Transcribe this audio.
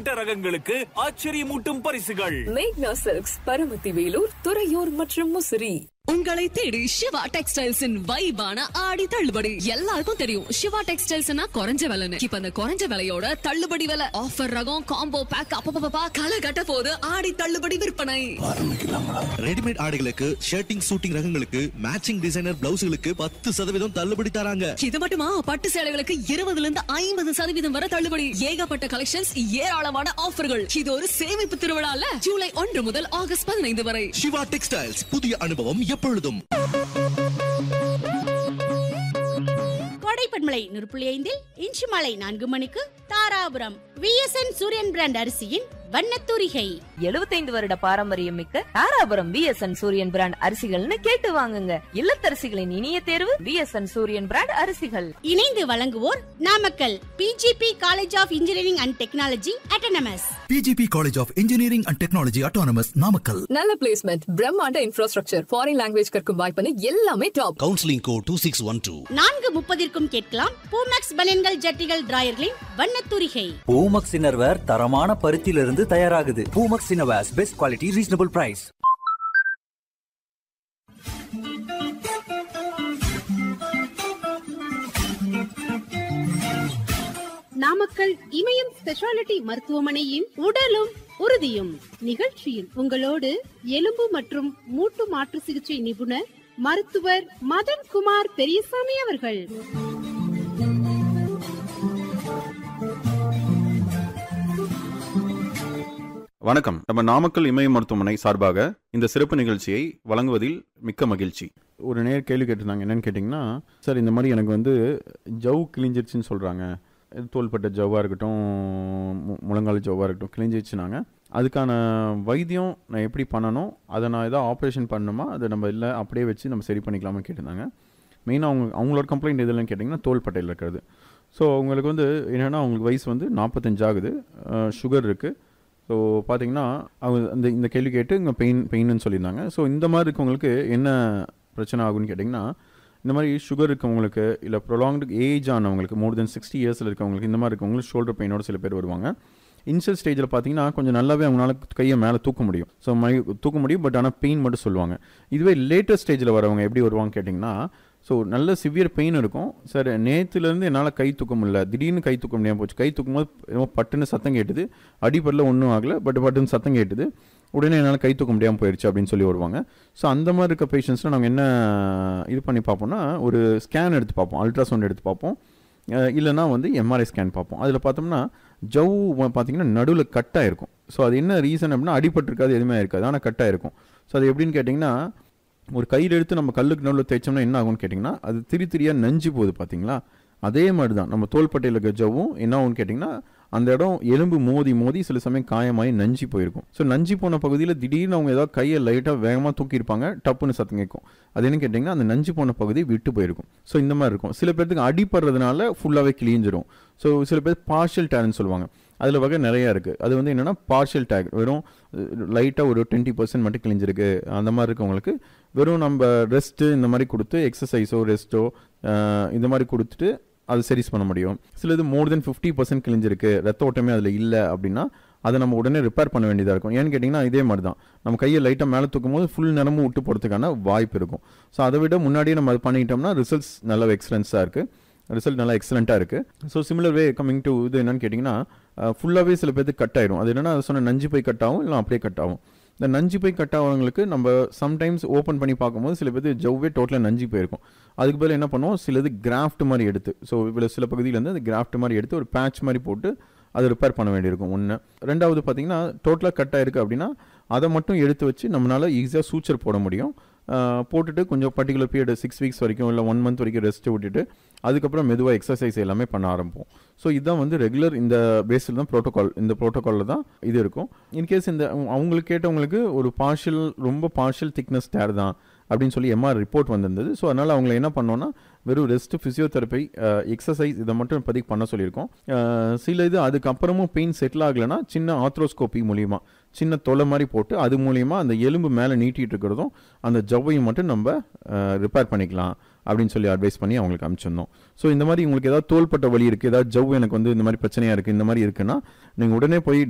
குறிப்பிட்ட ரகங்களுக்கு ஆச்சரியமூட்டும் பரிசுகள் மேக்னா சில்க்ஸ் பரமத்தி வேலூர் துறையூர் மற்றும் முசிறி உங்களை தேடி சிவா டெக்ஸ்டைல்ஸின் வைபான ஆடி தள்ளுபடி எல்லாருக்கும் தெரியும் சிவா டெக்ஸ்டைல்ஸ்னா குறைஞ்ச விலைன்னு இப்ப அந்த குறைஞ்ச விலையோட தள்ளுபடி விலை ஆஃபர் ரகம் காம்போ பேக் அப்பப்பா களை கட்ட போது ஆடி தள்ளுபடி விற்பனை ரெடிமேட் ஆடைகளுக்கு ஷர்ட்டிங் சூட்டிங் ரகங்களுக்கு மேட்சிங் டிசைனர் பிளவுஸ்களுக்கு பத்து சதவீதம் தள்ளுபடி தராங்க இது மட்டுமா பட்டு சேலைகளுக்கு இருபதுல இருந்து ஐம்பது சதவீதம் வரை தள்ளுபடி ஏகப்பட்ட கலெக்ஷன்ஸ் ஏராளமான ஆஃபர்கள் இது ஒரு சேமிப்பு திருவிழால ஜூலை ஒன்று முதல் ஆகஸ்ட் பதினைந்து வரை சிவா டெக்ஸ்டைல்ஸ் புதிய அனுபவம் எப்பொழுதும் கோடைப்பண்மலை நூறு புள்ளி ஐந்தில் இன்று மாலை நான்கு மணிக்கு தாராபுரம் விஎஸ்என் சூரியன் பிராண்ட் அரிசியின் வண்ணத்தூரிகை எழுபத்தைந்து வருட பாரம்பரியம் மிக்க தாராபுரம் பிஎஸ்என் சூரியன் பிராண்ட் அரிசிகள்னு கேட்டு வாங்குங்க இல்லத்தரசிகளின் இனிய தேர்வு பிஎஸ்என் சூரியன் பிராண்ட் அரிசிகள் இணைந்து வழங்குவோர் Namakkal PGP College of Engineering and Technology Autonomous PGP College of Engineering and Technology Autonomous Namakkal. நல்ல பிளேஸ்மெண்ட் பிரம்மாண்ட இன்ஃப்ராஸ்ட்ரக்சர் ஃபாரின் லாங்குவேஜ் கற்கும் வாய்ப்புன்னு எல்லாமே top counselling code two six one two நான்கு முப்பதிற்கும் கேட்கலாம் பூமேக்ஸ் பனியன்கள் ஜட்டிகள் டிராயர்களின் வண்ணத்தூரிகை பூமக்ஸ் இன்னர்வேர் தரமான பருத்தியிலிருந்து தயாராகுது Poomex innerwears best quality reasonable price Namakkal Imayam speciality மருத்துவமனையின் உடலும் உறுதியும் நிகழ்ச்சியில் உங்களோடு எலும்பு மற்றும் மூட்டு மாற்று சிகிச்சை நிபுணர் மருத்துவர் மதன் குமார் பெரியசாமி அவர்கள் வணக்கம் நம்ம நாமக்கல் இமய மருத்துவமனை சார்பாக இந்த சிறப்பு நிகழ்ச்சியை வழங்குவதில் மிக்க மகிழ்ச்சி ஒரு நேர் கேள்வி கேட்டிருந்தாங்க என்னன்னு கேட்டிங்கன்னா சார் இந்த மாதிரி எனக்கு வந்து ஜவ் கிழிஞ்சிருச்சுன்னு சொல்கிறாங்க தோள்பட்ட ஜவ்வாக இருக்கட்டும் மு- முழங்கால் ஜவ்வாக இருக்கட்டும் கிழிஞ்சிருச்சுனாங்க அதுக்கான வைத்தியம் நான் எப்படி பண்ணணும் அதை நான் ஏதாவது ஆப்ரேஷன் பண்ணணுமா அதை நம்ம இல்லை அப்படியே வச்சு நம்ம சரி பண்ணிக்கலாமா கேட்டிருந்தாங்க மெயினாக அவங்க அவங்களோட கம்ப்ளைண்ட் எதுலன்னு கேட்டிங்கன்னா தோள்பட்டையில் இருக்கிறது ஸோ அவங்களுக்கு வந்து என்னென்னா அவங்களுக்கு வயசு வந்து நாற்பத்தஞ்சு ஆகுது சுகர் இருக்குது ஸோ பார்த்தீங்கன்னா அவங்க அந்த இந்த கேள்வி கேட்டு இங்கே பெயின் பெயின்னு சொல்லியிருந்தாங்க ஸோ இந்த மாதிரி இருக்கவங்களுக்கு என்ன பிரச்சனை ஆகும்னு கேட்டிங்கன்னா இந்த மாதிரி சுகர் இருக்கவங்களுக்கு இல்லை ப்ரொலாங்டு ஏஜ் ஆனவங்களுக்கு மோர் தென் சிக்ஸ்டி இயர்ஸில் இருக்கவங்களுக்கு இந்த மாதிரி இருக்கவங்களுக்கு ஷோல்டர் பெயினோட சில பேர் வருவாங்க இனிஷியல் ஸ்டேஜில் பார்த்தீங்கன்னா கொஞ்சம் நல்லாவே அவங்களால கையை மேலே தூக்க முடியும் ஸோ மை தூக்க முடியும் பட் ஆனால் பெயின் மட்டும் சொல்லுவாங்க இதுவே லேட்டஸ்ட் ஸ்டேஜில் வரவங்க எப்படி வருவாங்க கேட்டிங்கன்னா ஸோ நல்ல சிவியர் பெயின் இருக்கும் சார் நேற்றுலேருந்து என்னால் கை தூக்க முடியல திடீர்னு கை தூக்க முடியாமல் போச்சு கை தூக்கும் போது என்னமோ பட்டுன்னு சத்தம் கேட்டுது அடிப்படல ஒன்றும் ஆகலை பட் பட்டுன்னு சத்தம் கேட்டுது உடனே என்னால் கை தூக்க முடியாமல் போயிடுச்சு அப்படின்னு சொல்லி வருவாங்க ஸோ அந்த மாதிரி இருக்க பேஷண்ட்ஸில் நாங்கள் என்ன இது பண்ணி பார்ப்போம்னா ஒரு ஸ்கேன் எடுத்து பார்ப்போம் அல்ட்ராசவுண்ட் எடுத்து பார்ப்போம் அஹ் இல்லைன்னா வந்து எம்ஆர்ஐ ஸ்கேன் பார்ப்போம் அதில் பார்த்தோம்னா ஜவ் பார்த்தீங்கன்னா நடுவில் கட்டாக இருக்கும் ஸோ அது என்ன ரீசன் அப்படின்னா அடிபட்டிருக்காது எதுவுமே இருக்காது ஆனால் கட்டாக இருக்கும் ஸோ அது எப்படின்னு கேட்டிங்கன்னா ஒரு கையில் எடுத்து நம்ம கல்லுக்கு நடுவில் தேய்ச்சோம்னா என்ன ஆகும்னு கேட்டிங்கன்னா அது திரி திரியாக நஞ்சு போகுது பார்த்தீங்களா அதே மாதிரி தான் நம்ம தோள்பட்டையில் இருக்க ஜவ்வும் என்ன ஆகும்னு கேட்டிங்கன்னா அந்த இடம் எலும்பு மோதி மோதி சில சமயம் காயமாகி நஞ்சு போயிருக்கும் ஸோ நஞ்சு போன பகுதியில் திடீர்னு அவங்க ஏதாவது கையை லைட்டாக வேகமாக தூக்கியிருப்பாங்க டப்புன்னு சத்தம் கேட்கும் அது என்ன கேட்டிங்கன்னா அந்த நஞ்சு போன பகுதி விட்டு போயிருக்கும் ஸோ இந்த மாதிரி இருக்கும் சில பேர்த்துக்கு அடிப்படுறதுனால ஃபுல்லாகவே கிழிஞ்சிரும் ஸோ சில பேர் பார்ஷியல் டேர்னு சொல்லுவாங்க அதில் வகை நிறையா இருக்குது அது வந்து என்னென்னா பார்ஷியல் டேக் வெறும் லைட்டாக ஒரு டுவெண்ட்டி பர்சன்ட் மட்டும் கிழிஞ்சிருக்கு அந்த மாதிரி இருக்கவங்களுக்கு வெறும் நம்ம ரெஸ்ட்டு இந்த மாதிரி கொடுத்து எக்ஸசைஸோ ரெஸ்ட்டோ இந்த மாதிரி கொடுத்துட்டு அது சரி பண்ண முடியும் சிலது மோர் தென் ஃபிஃப்டி பர்சன்ட் கிழிஞ்சிருக்கு ரத்த ஓட்டமே அதில் இல்லை அப்படின்னா அதை நம்ம உடனே ரிப்பேர் பண்ண வேண்டியதாக இருக்கும் ஏன்னு கேட்டிங்கன்னா இதே மாதிரி தான் நம்ம கையை லைட்டாக மேலே தூக்கும் போது ஃபுல் நேரமும் விட்டு போகிறதுக்கான வாய்ப்பு இருக்கும் ஸோ அதை விட முன்னாடியே நம்ம அது பண்ணிட்டோம்னா ரிசல்ட்ஸ் நல்ல எக்ஸலன்ஸாக இருக்குது ரிசல்ட் நல்லா எக்ஸலண்ட்டாக இருக்குது so similar way coming to இது என்னன்னு கேட்டிங்கன்னா ஃபுல்லாகவே சில பேருக்கு கட் ஆயிடும் அது என்னன்னா சொன்ன நஞ்சு போய் கட் ஆகும் இல்லை அப்படியே கட் ஆகும் இந்த நஞ்சு போய் கட் ஆகிறவங்களுக்கு நம்ம சம்டைம்ஸ் ஓப்பன் பண்ணி பார்க்கும்போது சில பேர் ஜவ்வே டோட்டலாக நஞ்சு போயிருக்கும் அதுக்கு பதில் என்ன பண்ணுவோம் சிலது கிராஃப்ட் மாதிரி எடுத்து ஸோ இவ்வளோ சில பகுதியிலேருந்து அந்த கிராஃப்ட் மாதிரி எடுத்து ஒரு பேட்ச் மாதிரி போட்டு அதை ரிப்பேர் பண்ண வேண்டியிருக்கும் ஒன்று ரெண்டாவது பார்த்தீங்கன்னா டோட்டலாக கட் ஆயிருக்கு அப்படின்னா அதை மட்டும் எடுத்து வச்சு நம்மளால் ஈஸியாக சூச்சர் போட முடியும் ஆஹ் போட்டுட்டு கொஞ்சம் பர்டிகுலர் பீரியட் சிக்ஸ் வீக்ஸ் வரைக்கும் இல்லை ஒன் மந்த் வரைக்கும் ரெஸ்ட் விட்டுட்டு அதுக்கப்புறம் மெதுவாக எக்ஸசைஸ் எல்லாமே பண்ண ஆரம்பிப்போம் ஸோ இதுதான் வந்து ரெகுலர் இந்த பேஸில் தான் ப்ரோட்டோகால் இந்த ப்ரோட்டோகாலில் தான் இது இருக்கும் இன்கேஸ் இந்த அவங்க- அவங்களுக்கு கேட்டவங்களுக்கு ஒரு பார்ஷியல் ரொம்ப பார்ஷியல் திக்னஸ் டேர் தான் அப்படின்னு சொல்லி எம்ஆர் ரிப்போர்ட் வந்திருந்தது ஸோ அதனால் அவங்கள என்ன பண்ணோன்னா வெறும் ரெஸ்ட் ஃபிசியோதெரப்பி எக்ஸசைஸ் இதை மட்டும் இப்போதைக்கு பண்ண சொல்லியிருக்கோம் அஹ் சில இது அதுக்கப்புறமும் பெயின் செட்டில் ஆகலைன்னா சின்ன ஆத்ரோஸ்கோபி மூலியமா சின்ன தொலை மாதிரி போட்டு அது மூலியமா அந்த எலும்பு மேலே நீட்டிட்டு இருக்கிறதும் அந்த ஜவ்வையும் மட்டும் நம்ம ரிப்பேர் பண்ணிக்கலாம் அப்படின்னு சொல்லி அட்வைஸ் பண்ணி அவங்களுக்கு அனுப்பிச்சிருந்தோம் ஸோ இந்த மாதிரி உங்களுக்கு ஏதாவது தோள்பட்ட வலி இருக்குது ஏதாவது ஜவ் எனக்கு வந்து இந்த மாதிரி பிரச்சனையாக இருக்குது இந்த மாதிரி இருக்குன்னா நீங்கள் உடனே போய்